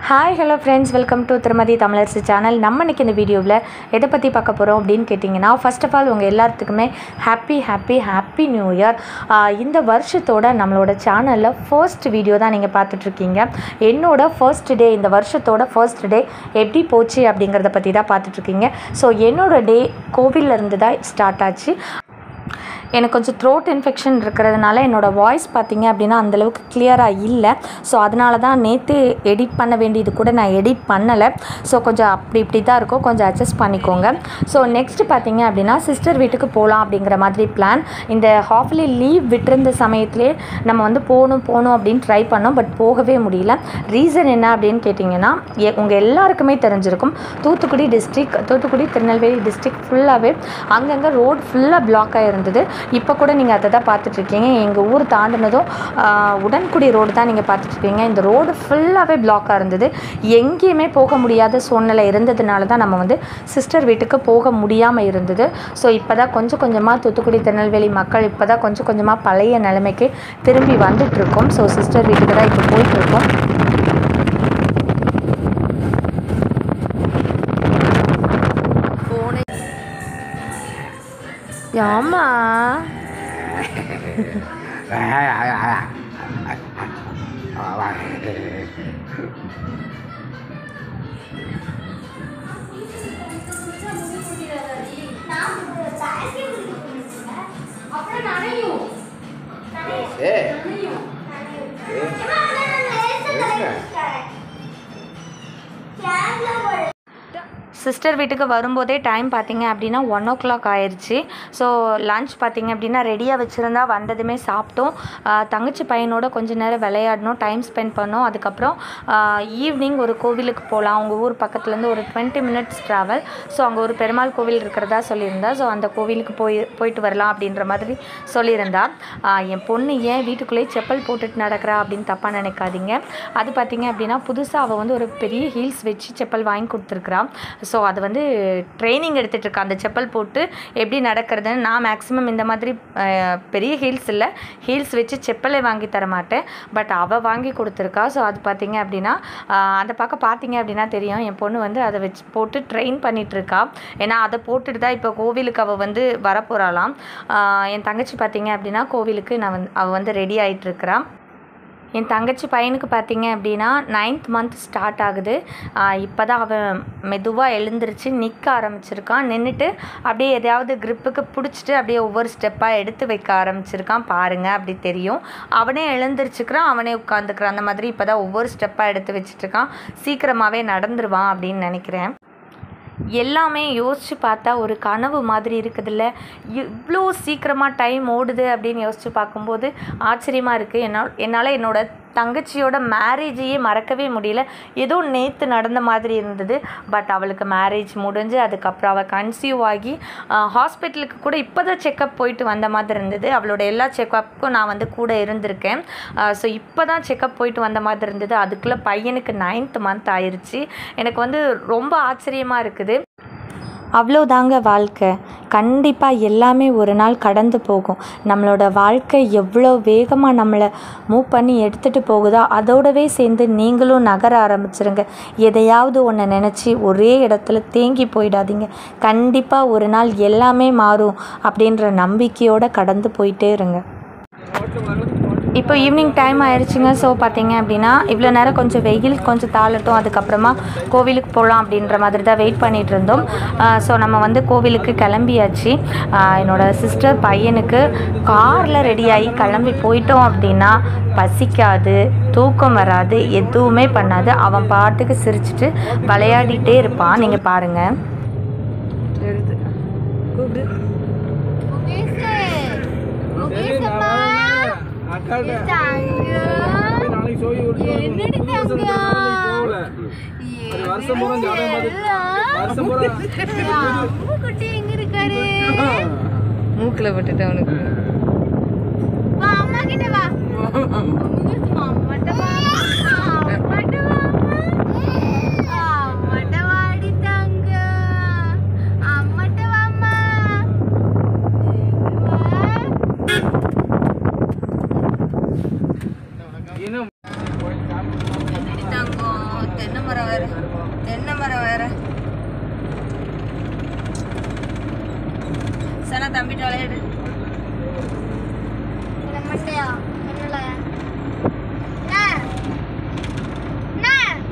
hi hello friends welcome to Thirumathi Tamilarasu channel நம்ம இன்னைக்கு இந்த வீடியோவில் எதை பற்றி பார்க்க போகிறோம் அப்படின்னு கேட்டிங்கன்னா ஃபர்ஸ்ட் ஆஃப் ஆல் உங்கள் எல்லாத்துக்குமே happy happy happy new year இந்த வருஷத்தோட நம்மளோட சேனலில் ஃபர்ஸ்ட் வீடியோ தான் நீங்கள் பார்த்துட்ருக்கீங்க என்னோட ஃபர்ஸ்ட் டே இந்த வருஷத்தோட ஃபர்ஸ்ட் டே எப்படி போச்சு அப்படிங்கிறத பற்றி தான் பார்த்துட்ருக்கீங்க ஸோ என்னோட டே கோவில்ல இருந்து தான் ஸ்டார்ட் ஆச்சு எனக்கு கொஞ்சம் த்ரோட் இன்ஃபெக்ஷன் இருக்கிறதுனால என்னோடய வாய்ஸ் பார்த்தீங்க அப்படின்னா அந்தளவுக்கு கிளியராக இல்லை ஸோ அதனால தான் நேற்று எடிட் பண்ண வேண்டியது கூட நான் எடிட் பண்ணலை ஸோ கொஞ்சம் அப்படி இப்படி தான் இருக்கும் கொஞ்சம் அட்ஜஸ்ட் பண்ணிக்கோங்க ஸோ நெக்ஸ்ட்டு பார்த்தீங்க அப்படின்னா சிஸ்டர் வீட்டுக்கு போகலாம் அப்படிங்கிற மாதிரி பிளான் இந்த ஹாஃப்லி லீவ் விட்டிருந்த சமயத்திலே நம்ம வந்து போகணும் போகணும் அப்படின்னு ட்ரை பண்ணோம் பட் போகவே முடியல ரீசன் என்ன அப்படின்னு கேட்டிங்கன்னா எ- உங்கள் எல்லாருக்குமே தெரிஞ்சிருக்கும் தூத்துக்குடி டிஸ்ட்ரிக் தூத்துக்குடி திருநெல்வேலி டிஸ்ட்ரிக் ஃபுல்லாகவே அங்கங்கே ரோடு ஃபுல்லாக பிளாக் ஆகிருந்தது இப்போ கூட நீங்கள் அதை தான் பார்த்துட்ருக்கீங்க எங்கள் ஊர் தாண்டினதும் ஆஹ், உடன்குடி ரோடு தான் நீங்கள் பார்த்துட்ருக்கீங்க இந்த ரோடு ஃபுல்லாகவே பிளாக்காக இருந்தது எங்கேயுமே போக முடியாத சூழ்நிலை இருந்ததுனால தான் நம்ம வந்து சிஸ்டர் வீட்டுக்கு போக முடியாமல் இருந்தது ஸோ இப்போ தான் கொஞ்சம் கொஞ்சமாக தூத்துக்குடி திருநெல்வேலி மக்கள் இப்போ தான் கொஞ்சம் கொஞ்சமாக பழைய நிலைமைக்கு திரும்பி வந்துட்டுருக்கோம் ஸோ சிஸ்டர் வீட்டுக்கு தான் இப்போ போயிட்டுருக்கோம் ஆமா சிஸ்டர் வீட்டுக்கு வரும்போதே டைம் பார்த்தீங்க அப்படின்னா ஒன் ஓ கிளாக் ஆயிடுச்சு ஸோ லஞ்ச் பார்த்தீங்க அப்படின்னா ரெடியாக வச்சுருந்தா வந்ததுமே சாப்பிட்டோம் ஆஹ் தங்கச்சி பையனோட கொஞ்ச நேரம் விளையாடணும் டைம் ஸ்பெண்ட் பண்ணோம் அதுக்கப்புறம் ஈவினிங் ஒரு கோவிலுக்கு போகலாம் அவங்க ஊர் பக்கத்துலேருந்து ஒரு டுவெண்ட்டி மினிட்ஸ் ட்ராவல் ஸோ அங்கே ஒரு பெருமாள் கோவில் இருக்கிறதா சொல்லியிருந்தா ஸோ அந்த கோவிலுக்கு போய் போயிட்டு வரலாம் அப்படின்ற மாதிரி சொல்லியிருந்தா ஆஹ் என் பொண்ணு ஏன் வீட்டுக்குள்ளேயே செப்பல் போட்டுட்டு நடக்கிறா அப்படின்னு தப்பாக நினைக்காதீங்க அது பார்த்தீங்க அப்படின்னா புதுசாக அவள் வந்து ஒரு பெரிய ஹீல்ஸ் வச்சு செப்பல் வாங்கி கொடுத்துருக்குறா ஸோ அது வந்து ட்ரைனிங் எடுத்துகிட்டு இருக்கா அந்த செப்பல் போட்டு எப்படி நடக்கிறதுன்னு நான் மேக்ஸிமம் இந்த மாதிரி அஹ், பெரிய ஹீல்ஸ் இல்லை ஹீல்ஸ் வச்சு செப்பலே வாங்கி தர மாட்டேன் பட் அவள் வாங்கி கொடுத்துருக்கா ஸோ அது பார்த்தீங்க அப்படின்னா அஹ், அந்த பக்கம் பார்த்தீங்க அப்படின்னா தெரியும் என் பொண்ணு வந்து அதை வச்சு போட்டு ட்ரெயின் பண்ணிட்டு இருக்கா ஏன்னா அதை போட்டுட்டு தான் இப்போ கோவிலுக்கு அவள் வந்து வரப்போகிறாளாம் என் தங்கச்சி பார்த்தீங்க அப்படின்னா கோவிலுக்கு நான் வந்து அவள் வந்து ரெடி ஆகிட்டு இருக்கிறா என் தங்கச்சி பையனுக்கு பார்த்தீங்க அப்படின்னா நைன்த் மந்த் ஸ்டார்ட் ஆகுது இப்போ தான் அவன் மெதுவாக எழுந்திருச்சு நிற்க ஆரம்பிச்சிருக்கான் நின்றுட்டு அப்படியே எதையாவது gripக்கு பிடிச்சிட்டு அப்படியே ஒவ்வொரு ஸ்டெப்பாக எடுத்து வைக்க ஆரம்பிச்சிருக்கான் பாருங்க அப்படி தெரியும் அவனே எழுந்திருச்சுக்கிறான் அவனே உட்காந்துக்கிறான் அந்த மாதிரி இப்போ தான் ஒவ்வொரு ஸ்டெப்பாக எடுத்து வச்சிட்ருக்கான் சீக்கிரமாகவே நடந்துருவான் அப்படின்னு நினைக்கிறேன் எல்லாமே யோசித்து பார்த்தா ஒரு கனவு மாதிரி இருக்குதுல்ல இவ்வளோ சீக்கிரமாக டைம் ஓடுது அப்படின்னு யோசித்து பார்க்கும்போது ஆச்சரியமாக இருக்குது என்னால் என்னால் என்னோட தங்கச்சியோட மேரேஜையே மறக்கவே முடியல ஏதோ நேற்று நடந்த மாதிரி இருந்தது பட் அவளுக்கு மேரேஜ் முடிஞ்சு அதுக்கப்புறம் அவள் கன்சீவ் ஆகி ஹாஸ்பிட்டலுக்கு கூட இப்போ தான் செக்கப் போயிட்டு வந்த மாதிரி இருந்தது அவளோட எல்லா செக்கப்புக்கும் நான் வந்து கூட இருந்திருக்கேன் ஸோ இப்போ தான் செக்கப் போயிட்டு வந்த மாதிரி இருந்தது அதுக்குள்ளே பையனுக்கு நைன்த் மந்த் ஆயிருச்சு எனக்கு வந்து ரொம்ப ஆச்சரியமாக இருக்குது அவ்வளோதாங்க வாழ்க்கை கண்டிப்பாக எல்லாமே ஒரு நாள் கடந்து போகும் நம்மளோட வாழ்க்கை எவ்வளோ வேகமாக நம்மளை மூவ் பண்ணி எடுத்துகிட்டு போகுதோ அதோடவே சேர்ந்து நீங்களும் நகர ஆரம்பிச்சிருங்க எதையாவது ஒன்று நினச்சி ஒரே இடத்துல தேங்கி போயிடாதீங்க கண்டிப்பாக ஒரு நாள் எல்லாமே மாறும் அப்படின்ற நம்பிக்கையோடு கடந்து போயிட்டே இருங்க இப்போ ஈவினிங் டைம் ஆயிடுச்சுங்க ஸோ பார்த்தீங்க அப்படின்னா இவ்வளோ நேரம் கொஞ்சம் வெயில் கொஞ்சம் தாளட்டும் அதுக்கப்புறமா கோவிலுக்கு போகலாம் அப்படின்ற மாதிரி தான் வெயிட் பண்ணிட்டு இருந்தோம் ஸோ நம்ம வந்து கோவிலுக்கு கிளம்பியாச்சு ஆஹ் என்னோட சிஸ்டர் பையனுக்கு காரில் ரெடி ஆகி கிளம்பி போயிட்டோம் அப்படின்னா பசிக்காது தூக்கம் வராது எதுவுமே பண்ணாது அவன் பாட்டுக்கு சிரிச்சிட்டு விளையாடிட்டே இருப்பான் நீங்கள் பாருங்கள் நாளைக்கு சோழி வருஷம் பூரா ஜாதகம் பார்த்து வருஷம் பூரா குட்டி எங்க இருக்காரு மூக்கில் விட்டுட்டு அவனுக்கு வா அம்மா கிட்ட வா அம்மாட்ட வா அம்மாட்ட வா அம்மாட்ட வாடி தங்க அம்மாட்ட வாம்மா இன்னும் தங்கம் தென்னை மரம் வேற தென்னை மரம் வேற சனா தம்பிட்டு விளையாடு இந்த மண்டையா என்னல என்ன என்ன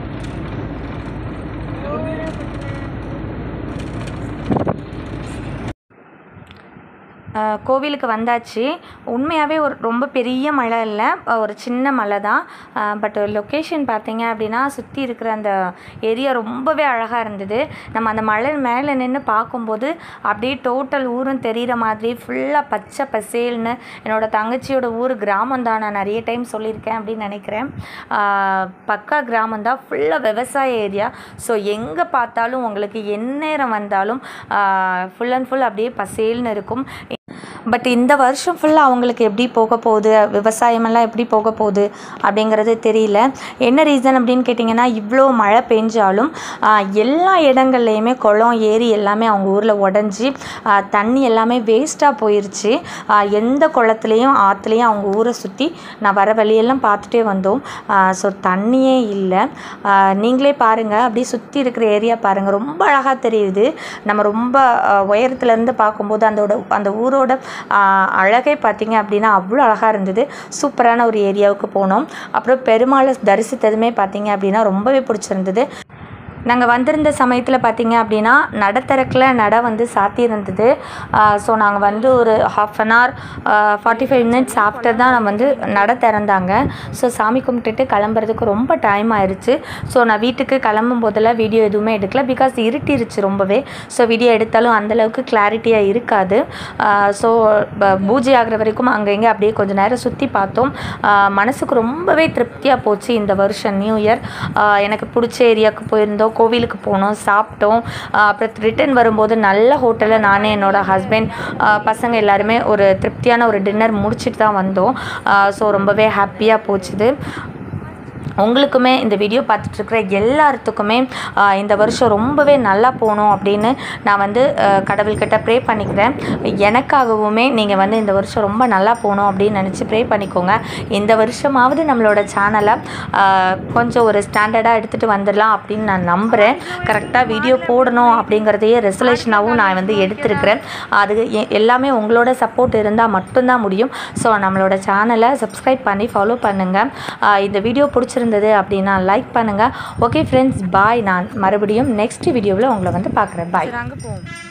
அஹ் கோவிலுக்கு வந்தாச்சு உண்மையாகவே ஒரு ரொம்ப பெரிய மலை இல்லை அஹ் ஒரு சின்ன மலை தான் பட் லொக்கேஷன் பார்த்தீங்க அப்படின்னா சுற்றி இருக்கிற அந்த ஏரியா ரொம்பவே அழகாக இருந்தது நம்ம அந்த மலை மேலே நின்று பார்க்கும்போது அப்படியே டோட்டல் ஊரும் தெரிகிற மாதிரி ஃபுல்லாக பச்சை பசேல்னு என்னோட தங்கச்சியோட ஊர் கிராமம் தான் நான் நிறைய டைம் சொல்லியிருக்கேன் அப்படின்னு நினைக்கிறேன் அஹ் பக்கா கிராமம் தான் ஃபுல்லாக விவசாய ஏரியா ஸோ எங்கே பார்த்தாலும் உங்களுக்கு எந்நேரம் வந்தாலும் ஃபுல் அண்ட் ஃபுல் அப்படியே பசேல்னு இருக்கும் பட் இந்த வருஷம் ஃபுல்லாக அவங்களுக்கு எப்படி போக போகுது விவசாயமெல்லாம் எப்படி போக போகுது அப்படிங்கிறது தெரியல என்ன ரீசன் அப்படின்னு கேட்டிங்கன்னா இவ்வளோ மழை பெஞ்சாலும் ஆஹ், எல்லா இடங்கள்லையுமே குளம் ஏரி எல்லாமே அவங்க ஊரில் உடஞ்சி ஆஹ், தண்ணி எல்லாமே வேஸ்ட்டாக போயிருச்சு ஆஹ், எந்த குளத்துலேயும் ஆற்றுலையும் அவங்க ஊரை சுற்றி நான் வர வழியெல்லாம் பார்த்துட்டே வந்தோம் ஸோ தண்ணியே இல்லை ஆஹ், நீங்களே பாருங்கள் அப்படியே சுற்றி இருக்கிற ஏரியா பாருங்கள் ரொம்ப அழகாக தெரியுது நம்ம ரொம்ப ஆஹ், உயரத்துலேருந்து பார்க்கும்போது அதோட அந்த ஊரோட ஆஹ், அழகே பார்த்தீங்க அப்படின்னா அவ்வளோ அழகாக இருந்தது சூப்பரான ஒரு ஏரியாவுக்கு போனோம் அப்புறம் பெருமாளை தரிசித்ததுமே பார்த்தீங்க அப்படின்னா ரொம்பவே பிடிச்சிருந்தது நாங்கள் வந்திருந்த சமயத்தில் பார்த்தீங்க அப்படின்னா நடத்திறக்கில் நட வந்து சாத்தி இருந்தது ஸோ நாங்கள் வந்து ஒரு half an hour forty five minutes after தான் நான் வந்து நட திறந்தாங்க ஸோ சாமி கும்பிட்டுட்டு கிளம்புறதுக்கு ரொம்ப டைம் ஆயிடுச்சு ஸோ நான் வீட்டுக்கு கிளம்பும் போதெல்லாம் வீடியோ எதுவுமே எடுக்கல பிகாஸ் இருட்டிருச்சு ரொம்பவே ஸோ வீடியோ எடுத்தாலும் அந்தளவுக்கு கிளாரிட்டியாக இருக்காது ஸோ பூஜை ஆகிற வரைக்கும் அங்கே இங்கே அப்படியே கொஞ்சம் நேரம் சுற்றி பார்த்தோம் ஆஹ் மனசுக்கு ரொம்பவே திருப்தியாக போச்சு இந்த வருஷம் நியூ இயர் எனக்கு பிடிச்ச ஏரியாவுக்கு போயிருந்தோம் கோவிலுக்கு போனோம் சாப்பிட்டோம் ஆஹ் அப்புறம் ரிட்டர்ன் வரும்போது நல்ல ஹோட்டலில் நானே என்னோட ஹஸ்பண்ட் பசங்க எல்லாருமே ஒரு திருப்தியான ஒரு டின்னர் முடிச்சுட்டு தான் வந்தோம் ஸோ ரொம்பவே ஹாப்பியாக போச்சுது உங்களுக்குமே இந்த வீடியோ பார்த்துட்ருக்குற எல்லாத்துக்குமே ஆஹ் இந்த வருஷம் ரொம்பவே நல்லா போகணும் அப்படின்னு நான் வந்து ஆஹ் கடவுள்கிட்ட ப்ரே பண்ணிக்கிறேன் எனக்காகவுமே நீங்கள் வந்து இந்த வருஷம் ரொம்ப நல்லா போகணும் அப்படின்னு நினச்சி ப்ரே பண்ணிக்கோங்க இந்த வருஷமாவது நம்மளோட சேனலை கொஞ்சம் ஒரு ஸ்டாண்டர்டாக எடுத்துகிட்டு வந்துடலாம் அப்படின்னு நான் நம்புகிறேன் கரெக்டாக வீடியோ போடணும் அப்படிங்கிறதையே ரெசலேஷனாகவும் நான் வந்து எடுத்திருக்கிறேன் அது எ- எல்லாமே உங்களோட சப்போர்ட் இருந்தால் மட்டும்தான் முடியும் ஸோ நம்மளோட சேனலை சப்ஸ்கிரைப் பண்ணி ஃபாலோ பண்ணுங்கள் இந்த வீடியோ பிடிச்சிருந்தது அப்படின்னா லைக் பண்ணுங்கள் ஓகே ஃப்ரெண்ட்ஸ் பாய் நான் மறுபடியும் நெக்ஸ்ட் வீடியோவில் உங்களை வந்து பார்க்குறேன் பாய் அங்கே போவோம்